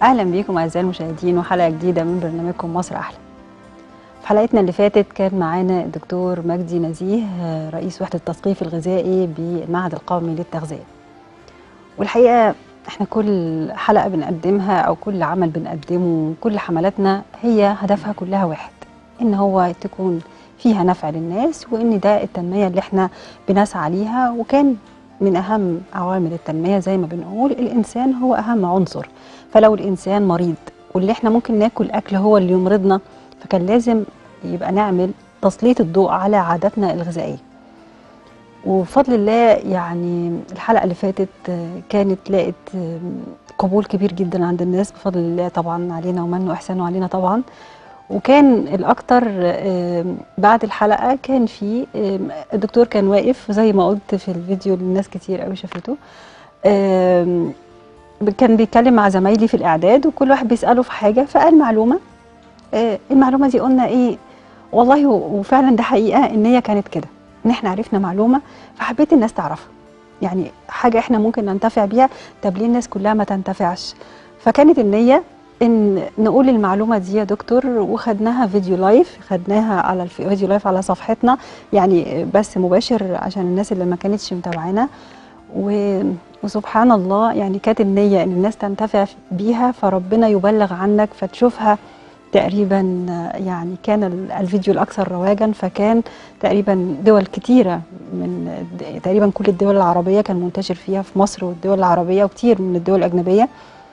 اهلا بيكم اعزائي المشاهدين وحلقه جديده من برنامجكم مصر احلى في حلقتنا اللي فاتت كان معانا الدكتور مجدي نزيه رئيس وحده التثقيف الغذائي بالمعهد القومي للتغذيه والحقيقه احنا كل حلقه بنقدمها او كل عمل بنقدمه كل حملاتنا هي هدفها كلها واحد ان هو تكون فيها نفع للناس وان ده التنميه اللي احنا بنسعى ليها وكان من اهم عوامل التنميه زي ما بنقول الانسان هو اهم عنصر فلو الانسان مريض واللي احنا ممكن ناكل اكل هو اللي يمرضنا فكان لازم يبقى نعمل تسليط الضوء على عاداتنا الغذائيه وبفضل الله يعني الحلقه اللي فاتت كانت لقت قبول كبير جدا عند الناس بفضل الله طبعا علينا ومنه احسانه علينا طبعا وكان الاكتر بعد الحلقه كان في الدكتور كان واقف زي ما قلت في الفيديو اللي الناس كتير قوي شافته كان بيتكلم مع زمايلي في الاعداد وكل واحد بيساله في حاجه فقال معلومه المعلومه دي قلنا ايه والله وفعلا ده حقيقه ان هي كانت كده ان احنا عرفنا معلومه فحبيت الناس تعرفها يعني حاجه احنا ممكن ننتفع بيها طب ليه الناس كلها ما تنتفعش فكانت النيه ان نقول المعلومه دي يا دكتور وخدناها فيديو لايف خدناها على الفيديو لايف على صفحتنا يعني بس مباشر عشان الناس اللي ما كانتش متابعانا وسبحان الله يعني كانت النيه ان الناس تنتفع بيها فربنا يبلغ عنك فتشوفها تقريبا يعني كان الفيديو الاكثر رواجا فكان تقريبا دول كتيره من تقريبا كل الدول العربيه كان منتشر فيها في مصر والدول العربيه وكتير من الدول الاجنبيه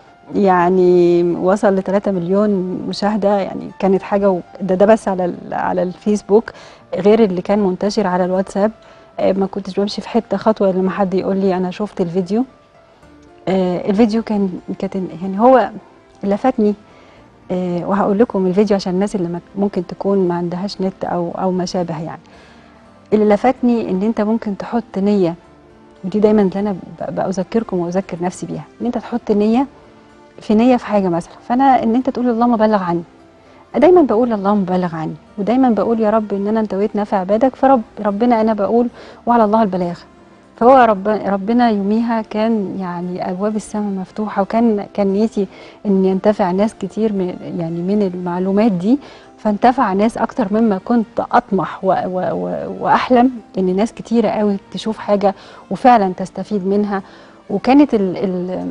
يعني وصل ل 3 مليون مشاهده يعني كانت حاجه ده ده بس على على الفيسبوك غير اللي كان منتشر على الواتساب ما كنتش بمشي في حته خطوه لما حد يقول لي انا شفت الفيديو الفيديو كان كانت يعني هو لفتني وهقول لكم الفيديو عشان الناس اللي ممكن تكون ما عندهاش نت او او ما شابه يعني اللي لفتني ان انت ممكن تحط نيه ودي دايما اللي انا بذكركم واذكر نفسي بيها ان انت تحط نيه في نيه في حاجه مثلا فانا ان انت تقول اللهم بلغ عني دايما بقول اللهم بلغ عني ودايما بقول يا رب ان انا انتويت نفع عبادك فرب ربنا انا بقول وعلى الله البلاغ فهو رب ربنا يوميها كان يعني ابواب السماء مفتوحه وكان كان نيتي ان ينتفع ناس كتير من يعني من المعلومات دي فانتفع ناس اكتر مما كنت اطمح و و و واحلم ان ناس كتيره قوي تشوف حاجه وفعلا تستفيد منها وكانت ال ال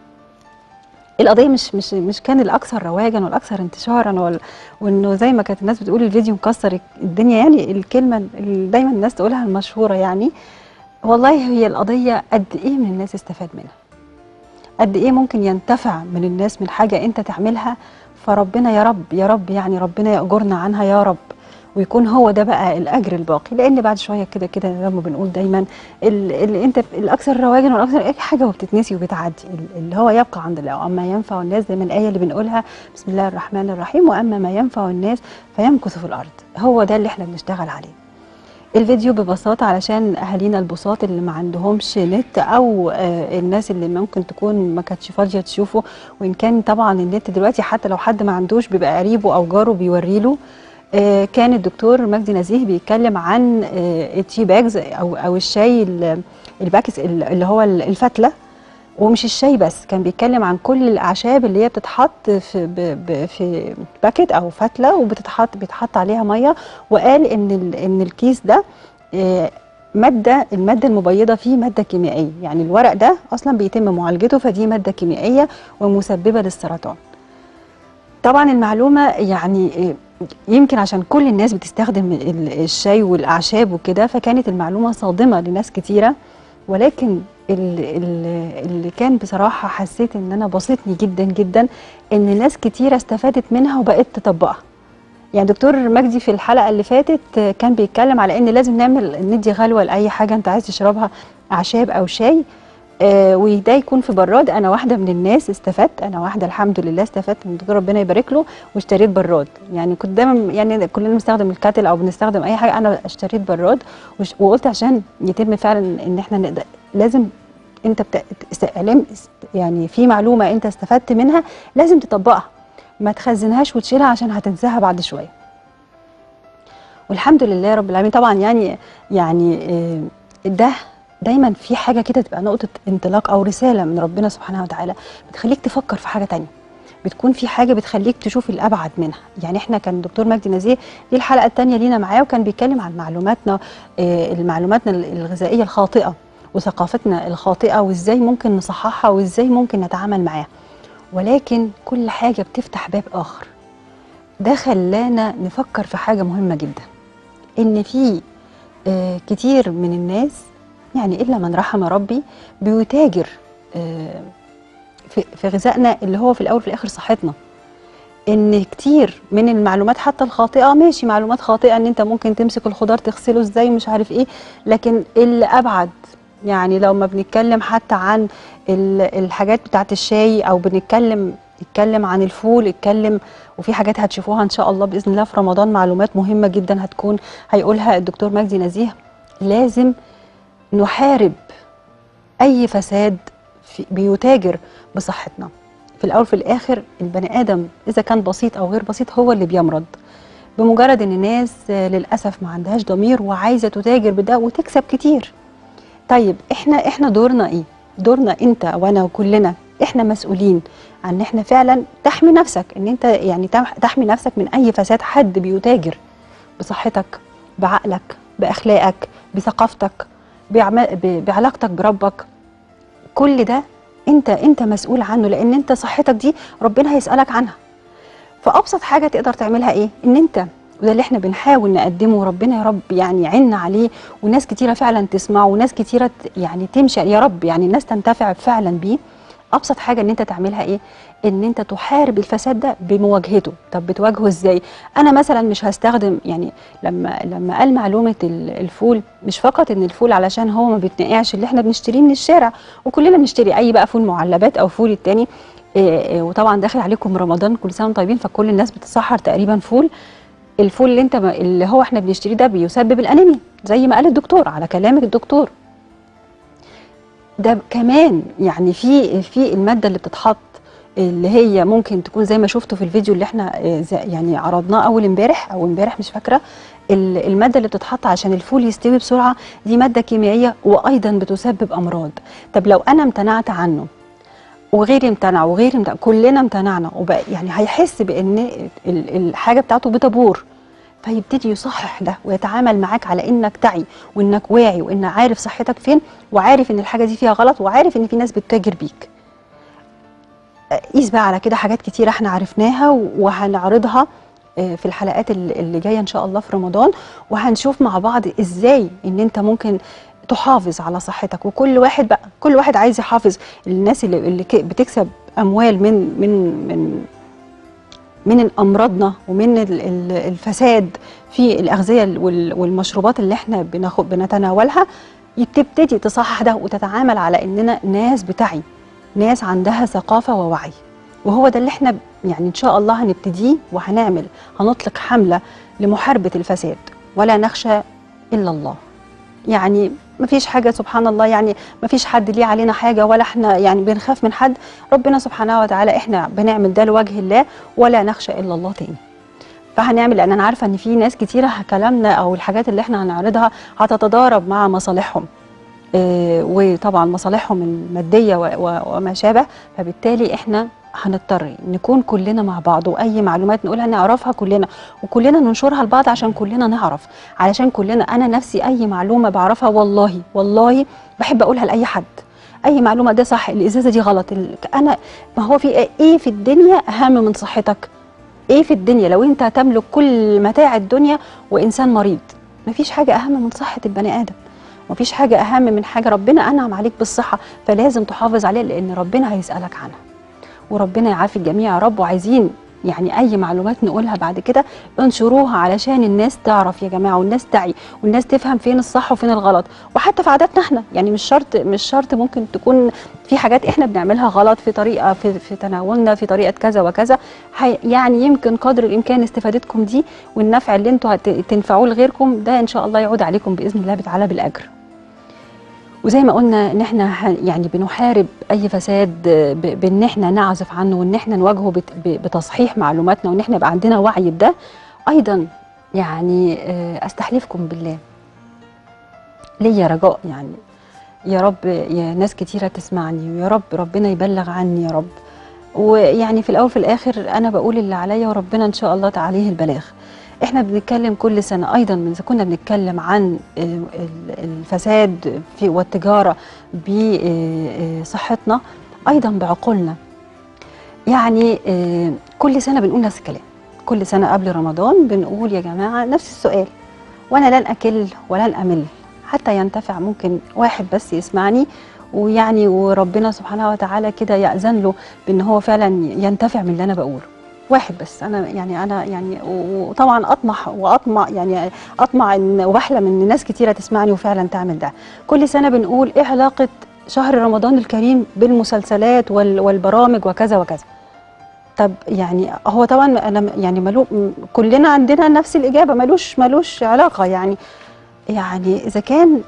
القضيه مش مش مش كان الاكثر رواجا والاكثر انتشارا وانه زي ما كانت الناس بتقول الفيديو مكسر الدنيا يعني الكلمه اللي دايما الناس تقولها المشهوره يعني والله هي القضيه قد ايه من الناس استفاد منها قد ايه ممكن ينتفع من الناس من حاجه انت تعملها فربنا يا رب يا رب يعني ربنا يأجرنا عنها يا رب ويكون هو ده بقى الاجر الباقي لان بعد شويه كده كده زي ما بنقول دايما اللي انت الاكثر رواجا والاكثر اي حاجه وبتتنسي وبتعدي اللي هو يبقى عند الله اما ينفع الناس زي ما الايه اللي بنقولها بسم الله الرحمن الرحيم واما ما ينفع الناس فيمكث في الارض هو ده اللي احنا بنشتغل عليه الفيديو ببساطه علشان اهالينا البساط اللي ما عندهمش نت او آه الناس اللي ممكن تكون ما كانتش فاضيه تشوفه وان كان طبعا النت دلوقتي حتى لو حد ما عندوش بيبقى قريبه او جاره بيوري له آه كان الدكتور مجدي نزيه بيتكلم عن آه التي باجز او او الشاي الباكس اللي هو الفتله ومش الشاي بس كان بيتكلم عن كل الاعشاب اللي هي بتتحط في ب ب في باكيت او فتله وبتتحط بيتحط عليها ميه وقال ان ان الكيس ده آه ماده الماده المبيضه فيه ماده كيميائيه يعني الورق ده اصلا بيتم معالجته فدي ماده كيميائيه ومسببه للسرطان طبعا المعلومه يعني يمكن عشان كل الناس بتستخدم الشاي والاعشاب وكده فكانت المعلومه صادمه لناس كتيره ولكن اللي كان بصراحه حسيت ان انا بسطني جدا جدا ان ناس كتيره استفادت منها وبقت تطبقها يعني دكتور مجدي في الحلقه اللي فاتت كان بيتكلم على ان لازم نعمل ندي غلوه لاي حاجه انت عايز تشربها اعشاب او شاي آه وده يكون في براد انا واحده من الناس استفدت انا واحده الحمد لله استفدت من دكتور ربنا يبارك له واشتريت براد يعني كنت دايما يعني كلنا بنستخدم الكاتل او بنستخدم اي حاجه انا اشتريت براد وقلت عشان يتم فعلا ان احنا نقدر لازم انت بت... يعني في معلومه انت استفدت منها لازم تطبقها ما تخزنهاش وتشيلها عشان هتنساها بعد شويه والحمد لله رب العالمين طبعا يعني يعني ده دايما في حاجه كده تبقى نقطه انطلاق او رساله من ربنا سبحانه وتعالى بتخليك تفكر في حاجه تانية بتكون في حاجه بتخليك تشوف الابعد منها يعني احنا كان دكتور مجدي نزيه دي الحلقه الثانيه لينا معاه وكان بيتكلم عن معلوماتنا آه، المعلوماتنا الغذائيه الخاطئه وثقافتنا الخاطئه وازاي ممكن نصححها وازاي ممكن نتعامل معاها ولكن كل حاجه بتفتح باب اخر ده خلانا نفكر في حاجه مهمه جدا ان في آه، كتير من الناس يعني الا من رحم ربي بيتاجر آه، في في غذائنا اللي هو في الاول في الاخر صحتنا ان كتير من المعلومات حتى الخاطئه ماشي معلومات خاطئه ان انت ممكن تمسك الخضار تغسله ازاي مش عارف ايه لكن اللي ابعد يعني لو ما بنتكلم حتى عن ال- الحاجات بتاعت الشاي او بنتكلم نتكلم عن الفول اتكلم وفي حاجات هتشوفوها ان شاء الله باذن الله في رمضان معلومات مهمه جدا هتكون هيقولها الدكتور مجدي نزيه لازم نحارب اي فساد في بيتاجر بصحتنا في الاول في الاخر البني ادم اذا كان بسيط او غير بسيط هو اللي بيمرض بمجرد ان الناس آه، للاسف ما عندهاش ضمير وعايزه تتاجر بده وتكسب كتير طيب احنا احنا دورنا ايه دورنا انت وانا وكلنا احنا مسؤولين عن ان احنا فعلا تحمي نفسك ان انت يعني تح- تحمي نفسك من اي فساد حد بيتاجر بصحتك بعقلك باخلاقك بثقافتك بعم- ب- بعلاقتك بربك كل ده انت انت مسؤول عنه لان انت صحتك دي ربنا هيسالك عنها فابسط حاجه تقدر تعملها ايه ان انت وده اللي احنا بنحاول نقدمه وربنا يا رب يعني يعيننا عليه وناس كتيره فعلا تسمعه وناس كتيره ت- يعني تمشي يا رب يعني الناس تنتفع فعلا بيه ابسط حاجه ان انت تعملها ايه ان انت تحارب الفساد ده بمواجهته طب بتواجهه ازاي انا مثلا مش هستخدم يعني لما لما قال معلومه ال- الفول مش فقط ان الفول علشان هو ما بيتنقعش اللي احنا بنشتريه من الشارع وكلنا بنشتري اي بقى فول معلبات او فول التاني إيه إيه وطبعا داخل عليكم رمضان كل سنه وانتم طيبين فكل الناس بتسحر تقريبا فول الفول اللي انت اللي هو احنا بنشتريه ده بيسبب الانيميا زي ما قال الدكتور على كلامك الدكتور ده كمان يعني في في الماده اللي بتتحط اللي هي ممكن تكون زي ما شفتوا في الفيديو اللي احنا آه، زي- يعني عرضناه اول امبارح او امبارح مش فاكره ال- الماده اللي بتتحط عشان الفول يستوي بسرعه دي ماده كيميائيه وايضا بتسبب امراض طب لو انا امتنعت عنه وغيري امتنع وغيري امتنع كلنا امتنعنا وبقى يعني هيحس بان ال- الحاجه بتاعته بتبور فيبتدي يصحح ده ويتعامل معاك على انك تعي وانك واعي وان عارف صحتك فين وعارف ان الحاجه دي فيها غلط وعارف ان في ناس بتتاجر بيك قيس بقى على كده حاجات كتير احنا عرفناها وهنعرضها آه، في الحلقات ال- اللي جايه ان شاء الله في رمضان وهنشوف مع بعض ازاي ان انت ممكن تحافظ على صحتك وكل واحد بقى كل واحد عايز يحافظ الناس اللي, اللي ك- بتكسب اموال من من من من امراضنا ومن ال- ال- الفساد في الاغذيه وال- والمشروبات اللي احنا بناخد بنتناولها تبتدي تصحح ده وتتعامل على اننا ناس بتعي ناس عندها ثقافه ووعي وهو ده اللي احنا يعني ان شاء الله هنبتديه وهنعمل هنطلق حمله لمحاربه الفساد ولا نخشى الا الله يعني ما فيش حاجه سبحان الله يعني ما فيش حد ليه علينا حاجه ولا احنا يعني بنخاف من حد ربنا سبحانه وتعالى احنا بنعمل ده لوجه الله ولا نخشى الا الله تاني فهنعمل لان انا عارفه ان في ناس كتيره كلامنا او الحاجات اللي احنا هنعرضها هتتضارب مع مصالحهم آه، وطبعا مصالحهم الماديه و- و- وما شابه فبالتالي احنا هنضطر نكون كلنا مع بعض واي معلومات نقولها نعرفها كلنا وكلنا ننشرها لبعض عشان كلنا نعرف علشان كلنا انا نفسي اي معلومه بعرفها والله والله بحب اقولها لاي حد اي معلومه ده صح الازازه دي غلط ال- انا ما هو في ايه في الدنيا اهم من صحتك ايه في الدنيا لو انت تملك كل متاع الدنيا وانسان مريض مفيش حاجه اهم من صحه البني ادم مفيش حاجه اهم من حاجه ربنا انعم عليك بالصحه فلازم تحافظ عليها لان ربنا هيسالك عنها وربنا يعافي الجميع يا رب وعايزين يعني اي معلومات نقولها بعد كده انشروها علشان الناس تعرف يا جماعه والناس تعي والناس تفهم فين الصح وفين الغلط وحتى في عاداتنا احنا يعني مش شرط مش شرط ممكن تكون في حاجات احنا بنعملها غلط في طريقه في, في تناولنا في طريقه كذا وكذا هي- يعني يمكن قدر الامكان استفادتكم دي والنفع اللي انتوا هت- تنفعوه لغيركم ده ان شاء الله يعود عليكم باذن الله تعالى بالاجر وزي ما قلنا ان احنا ه- يعني بنحارب اي فساد ب- بان احنا نعزف عنه وان احنا نواجهه بت- ب- بتصحيح معلوماتنا وان احنا يبقى عندنا وعي بده ايضا يعني آه، استحلفكم بالله ليا رجاء يعني يا رب يا ناس كتيرة تسمعني ويا رب ربنا يبلغ عني يا رب ويعني في الاول في الاخر انا بقول اللي عليا وربنا ان شاء الله تعاليه البلاغ احنا بنتكلم كل سنه ايضا من اذا كنا بنتكلم عن آه، ال- الفساد في والتجاره بصحتنا ايضا بعقولنا يعني آه، كل سنه بنقول نفس الكلام كل سنه قبل رمضان بنقول يا جماعه نفس السؤال وانا لن اكل ولن امل حتى ينتفع ممكن واحد بس يسمعني ويعني وربنا سبحانه وتعالى كده يأذن له بان هو فعلا ينتفع من اللي انا بقوله واحد بس انا يعني انا يعني و- وطبعا اطمح واطمع يعني اطمع ان وبحلم ان ناس كتيره تسمعني وفعلا تعمل ده كل سنه بنقول ايه علاقه شهر رمضان الكريم بالمسلسلات وال- والبرامج وكذا وكذا طب يعني هو طبعا انا يعني ملو م- كلنا عندنا نفس الاجابه ملوش ملوش علاقه يعني يعني اذا كان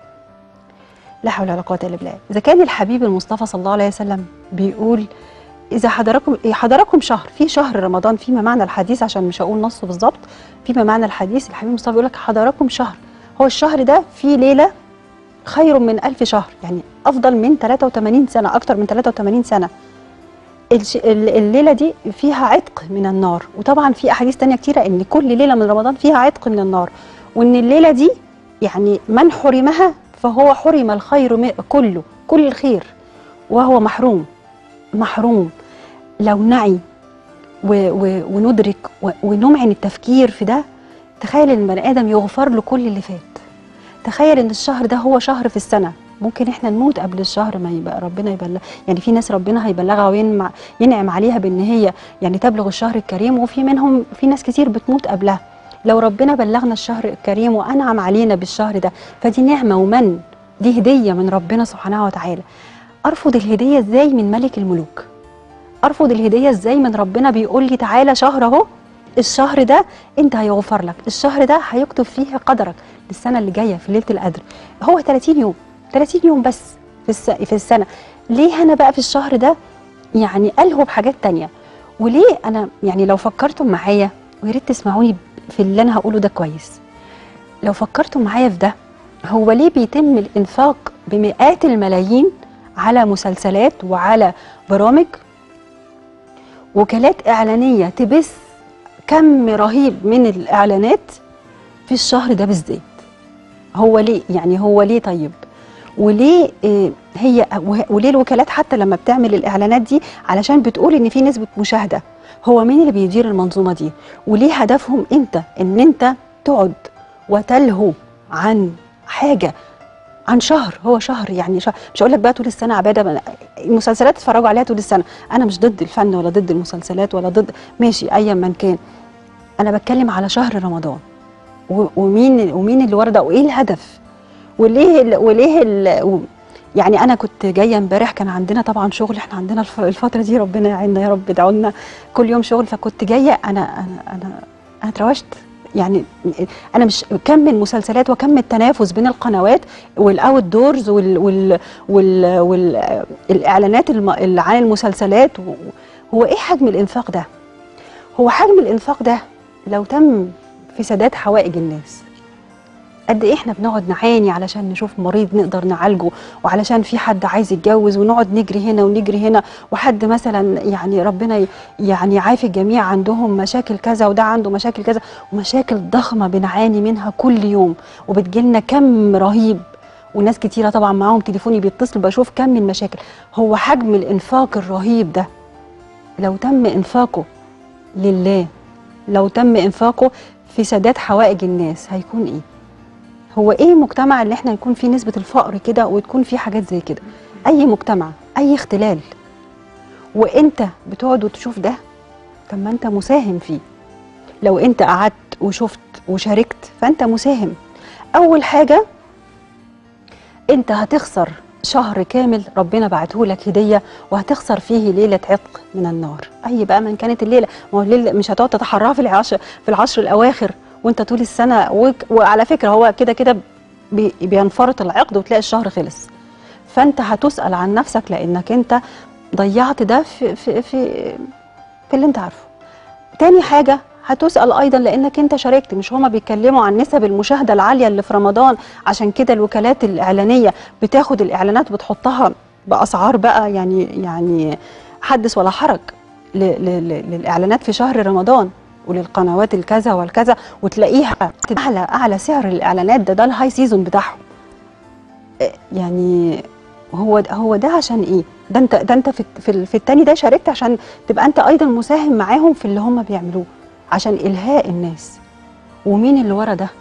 لا حول ولا قوه الا بالله اذا كان الحبيب المصطفى صلى الله عليه وسلم بيقول اذا حضركم حضركم شهر في شهر رمضان فيما معنى الحديث عشان مش هقول نصه بالظبط فيما معنى الحديث الحبيب المصطفى بيقول لك حضركم شهر هو الشهر ده فيه ليله خير من ألف شهر يعني أفضل من 83 سنة أكتر من 83 سنة الش- ال- الليلة دي فيها عتق من النار وطبعا في أحاديث تانية كتيرة إن كل ليلة من رمضان فيها عتق من النار وإن الليلة دي يعني من حرمها فهو حرم الخير م- كله كل الخير وهو محروم محروم لو نعي و و وندرك و ونمعن التفكير في ده تخيل ان البني ادم يغفر له كل اللي فات تخيل ان الشهر ده هو شهر في السنه ممكن احنا نموت قبل الشهر ما يبقى ربنا يبلغ يعني في ناس ربنا هيبلغها وينمع ينعم عليها بان هي يعني تبلغ الشهر الكريم وفي منهم في ناس كتير بتموت قبلها لو ربنا بلغنا الشهر الكريم وانعم علينا بالشهر ده فدي نعمه ومن دي هديه من ربنا سبحانه وتعالى ارفض الهديه ازاي من ملك الملوك ارفض الهديه ازاي من ربنا بيقول لي تعالى شهر اهو الشهر ده انت هيغفر لك الشهر ده هيكتب فيه قدرك للسنه اللي جايه في ليله القدر هو 30 يوم 30 يوم بس في الس... في السنه ليه انا بقى في الشهر ده يعني الهو بحاجات تانية وليه انا يعني لو فكرتم معايا ويا ريت تسمعوني في اللي انا هقوله ده كويس لو فكرتم معايا في ده هو ليه بيتم الانفاق بمئات الملايين على مسلسلات وعلى برامج وكالات اعلانيه تبث كم رهيب من الاعلانات في الشهر ده بالذات هو ليه يعني هو ليه طيب وليه آه، هي وه- وليه الوكالات حتى لما بتعمل الاعلانات دي علشان بتقول ان في نسبه مشاهده هو مين اللي بيدير المنظومه دي وليه هدفهم انت ان انت تقعد وتلهو عن حاجه عن شهر هو شهر يعني شهر مش هقول لك بقى طول السنه عباده بقى المسلسلات تتفرجوا عليها طول السنه انا مش ضد الفن ولا ضد المسلسلات ولا ضد ماشي ايا من كان انا بتكلم على شهر رمضان و- ومين ومين اللي ورده وايه الهدف وليه ال وليه ال و- يعني انا كنت جايه امبارح كان عندنا طبعا شغل احنا عندنا الف- الفتره دي ربنا يعيننا يا رب ادعوا لنا كل يوم شغل فكنت جايه انا انا انا انا اتروشت يعني انا مش كم المسلسلات وكم التنافس بين القنوات والاوت دورز وال وال وال والاعلانات الم- اللي عن المسلسلات و- هو ايه حجم الانفاق ده هو حجم الانفاق ده لو تم في سداد حوائج الناس قد ايه احنا بنقعد نعاني علشان نشوف مريض نقدر نعالجه وعلشان في حد عايز يتجوز ونقعد نجري هنا ونجري هنا وحد مثلا يعني ربنا ي- يعني يعافي الجميع عندهم مشاكل كذا وده عنده مشاكل كذا ومشاكل ضخمه بنعاني منها كل يوم وبتجيلنا كم رهيب وناس كتيره طبعا معاهم تليفوني بيتصل بشوف كم من المشاكل هو حجم الانفاق الرهيب ده لو تم انفاقه لله لو تم انفاقه في سداد حوائج الناس هيكون ايه هو ايه المجتمع اللي احنا يكون فيه نسبة الفقر كده وتكون فيه حاجات زي كده اي مجتمع اي اختلال وانت بتقعد وتشوف ده طب ما انت مساهم فيه لو انت قعدت وشفت وشاركت فانت مساهم اول حاجة انت هتخسر شهر كامل ربنا بعته لك هدية وهتخسر فيه ليلة عتق من النار أي بقى من كانت الليلة ما هو الليلة مش هتقعد تتحرها في العشر في العشر الأواخر وأنت طول السنة وك- وعلى فكرة هو كده كده بي- بينفرط العقد وتلاقي الشهر خلص فأنت هتسأل عن نفسك لأنك أنت ضيعت ده في في في, في اللي أنت عارفه تاني حاجة هتسأل أيضا لأنك أنت شاركت مش هما بيتكلموا عن نسب المشاهدة العالية اللي في رمضان عشان كده الوكالات الإعلانية بتاخد الإعلانات بتحطها بأسعار بقى يعني يعني حدث ولا حرج ل- ل- ل- للاعلانات في شهر رمضان وللقنوات الكذا والكذا وتلاقيها اعلى اعلى سعر الاعلانات ده ده الهاي سيزون بتاعهم إيه يعني هو هو ده عشان ايه ده انت ده انت في في, ال- في التاني ده شاركت عشان تبقى انت ايضا مساهم معاهم في اللي هم بيعملوه عشان الهاء الناس ومين اللي ورا ده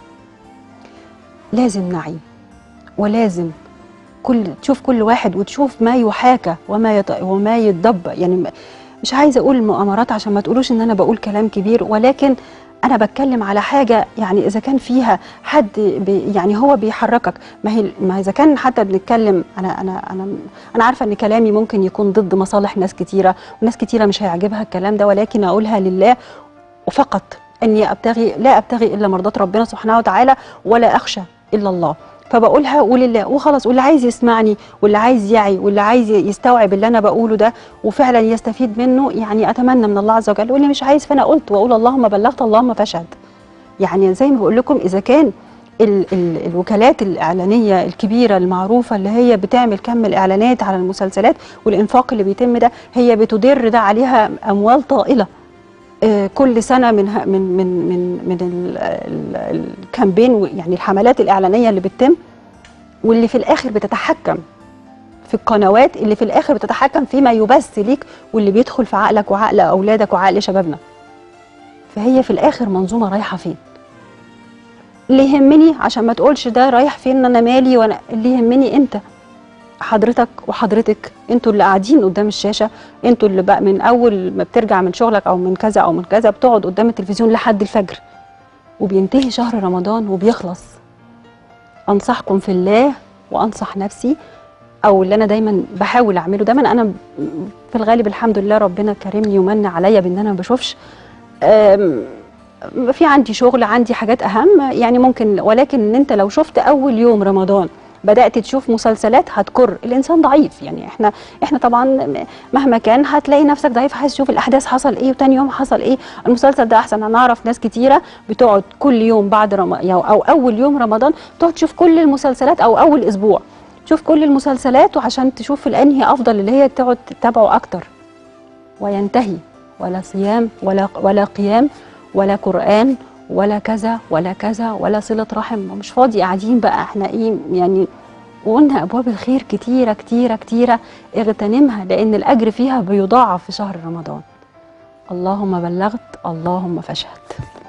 لازم نعي ولازم كل تشوف كل واحد وتشوف ما يحاكى وما يط... وما يتدبر يعني م- مش عايزه اقول مؤامرات عشان ما تقولوش ان انا بقول كلام كبير ولكن انا بتكلم على حاجه يعني اذا كان فيها حد بي يعني هو بيحركك ما هي ما اذا كان حتى بنتكلم انا انا انا انا عارفه ان كلامي ممكن يكون ضد مصالح ناس كتيره وناس كتيره مش هيعجبها الكلام ده ولكن اقولها لله وفقط اني ابتغي لا ابتغي الا مرضات ربنا سبحانه وتعالى ولا اخشى الا الله فبقولها ولله وخلاص واللي عايز يسمعني واللي عايز يعي واللي عايز يستوعب اللي انا بقوله ده وفعلا يستفيد منه يعني اتمنى من الله عز وجل واللي مش عايز فانا قلت واقول اللهم بلغت اللهم فاشهد يعني زي ما بقول لكم اذا كان ال ال الوكالات الاعلانيه الكبيره المعروفه اللي هي بتعمل كم الاعلانات على المسلسلات والانفاق اللي بيتم ده هي بتدر ده عليها اموال طائله آه، كل سنه من ه- من من من من ال- ال- الكامبين و- يعني الحملات الاعلانيه اللي بتتم واللي في الاخر بتتحكم في القنوات اللي في الاخر بتتحكم فيما يبث ليك واللي بيدخل في عقلك وعقل اولادك وعقل شبابنا فهي في الاخر منظومه رايحه فين اللي يهمني عشان ما تقولش ده رايح فين انا مالي وانا اللي يهمني انت حضرتك وحضرتك انتوا اللي قاعدين قدام الشاشه انتوا اللي بقى من اول ما بترجع من شغلك او من كذا او من كذا بتقعد قدام التلفزيون لحد الفجر وبينتهي شهر رمضان وبيخلص انصحكم في الله وانصح نفسي او اللي انا دايما بحاول اعمله دايما انا في الغالب الحمد لله ربنا كرمني ومن عليا بان انا ما بشوفش أم، في عندي شغل عندي حاجات اهم يعني ممكن ولكن ان انت لو شفت اول يوم رمضان بدات تشوف مسلسلات هتكر الانسان ضعيف يعني احنا احنا طبعا مهما كان هتلاقي نفسك ضعيف عايز تشوف الاحداث حصل ايه وتاني يوم حصل ايه المسلسل ده احسن انا اعرف ناس كتيره بتقعد كل يوم بعد رم... يعني او اول يوم رمضان تقعد تشوف كل المسلسلات او اول اسبوع تشوف كل المسلسلات وعشان تشوف الانهي افضل اللي هي تقعد تتابعه اكتر وينتهي ولا صيام ولا ولا قيام ولا قرآن ولا كذا ولا كذا ولا صلة رحم مش فاضي قاعدين بقى احنا ايه يعني وقلنا ابواب الخير كتيره كتيره كتيره اغتنمها لان الاجر فيها بيضاعف في شهر رمضان اللهم بلغت اللهم فاشهد